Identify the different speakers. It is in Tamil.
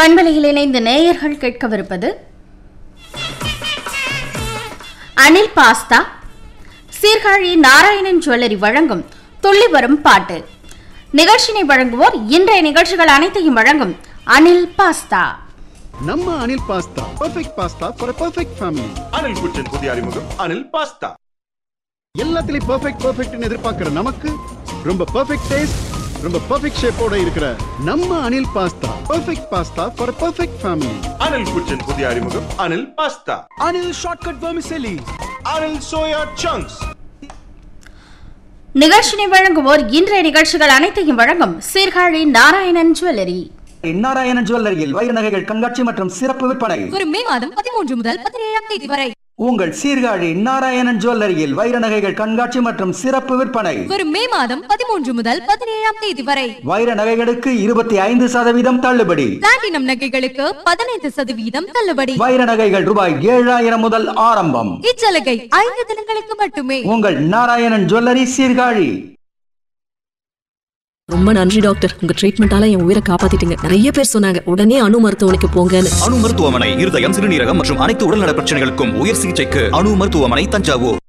Speaker 1: பண்பலையில் இணைந்த நேயர்கள் கேட்கவிருப்பது அனில் பாஸ்தா சீர்காழி நாராயணன் ஜுவல்லரி வழங்கும் துள்ளி வரும் பாட்டு நிகழ்ச்சினை வழங்குவோர் இன்றைய நிகழ்ச்சிகள் அனைத்தையும் வழங்கும் அனில் பாஸ்தா
Speaker 2: நம்ம Anil pasta perfect pasta for perfect family
Speaker 3: Anil kitchen புதிய அறிமுகம் அனில் பாஸ்தா
Speaker 2: எல்லாத்துலயும் பர்ஃபெக்ட் பர்ஃபெக்ட்னு எதிர்பார்க்கிற நமக்கு ரொம்ப பர்ஃபெக்ட் டேஸ்ட் ரொம்ப பர்ஃபெக்ட் ஷேப்போட இருக்கிற நம்ம Anil pasta perfect pasta for perfect family
Speaker 3: Anil kitchen புதிய அறிமுகம் Anil pasta
Speaker 4: Anil Shortcut Vermicelli.
Speaker 3: Anil soya chunks
Speaker 1: நிகழ்ச்சினை வழங்குவோர் இன்றைய நிகழ்ச்சிகள் அனைத்தையும் வழங்கும் சீர்காழி நாராயணன் ஜுவல்லரி
Speaker 5: நாராயணன் ஜுவல்லரியில் வைர நகைகள் கண்காட்சி மற்றும் சிறப்பு விற்பனை
Speaker 6: வரும் மே மாதம் பதிமூன்று முதல் பதினேழாம் தேதி வரை
Speaker 5: உங்கள் சீர்காழி நாராயணன் ஜுவல்லரியில் வைர நகைகள் கண்காட்சி மற்றும் சிறப்பு விற்பனை
Speaker 6: வரும் மே மாதம் பதிமூன்று முதல் பதினேழாம் தேதி வரை
Speaker 5: வைர நகைகளுக்கு இருபத்தி ஐந்து சதவீதம் தள்ளுபடி
Speaker 6: பிளாட்டினம் நகைகளுக்கு பதினைந்து சதவீதம் தள்ளுபடி
Speaker 5: வைர நகைகள் ரூபாய் ஏழாயிரம் முதல் ஆரம்பம்
Speaker 6: இச்சலுகை ஐந்து தினங்களுக்கு மட்டுமே
Speaker 5: உங்கள் நாராயணன் ஜுவல்லரி சீர்காழி
Speaker 7: ரொம்ப நன்றி டாக்டர் உங்க ட்ரீட்மெண்டால என் உயிரை காப்பாத்திட்டீங்க நிறைய பேர் சொன்னாங்க உடனே அணு மருத்துவமனைக்கு போங்கன்னு
Speaker 8: அணு மருத்துவமனை இருதயம் சிறுநீரகம் மற்றும் அனைத்து உடல்நல பிரச்சனைகளுக்கும் உயர் சிகிச்சைக்கு அணு மருத்துவமனை தஞ்சாவூர்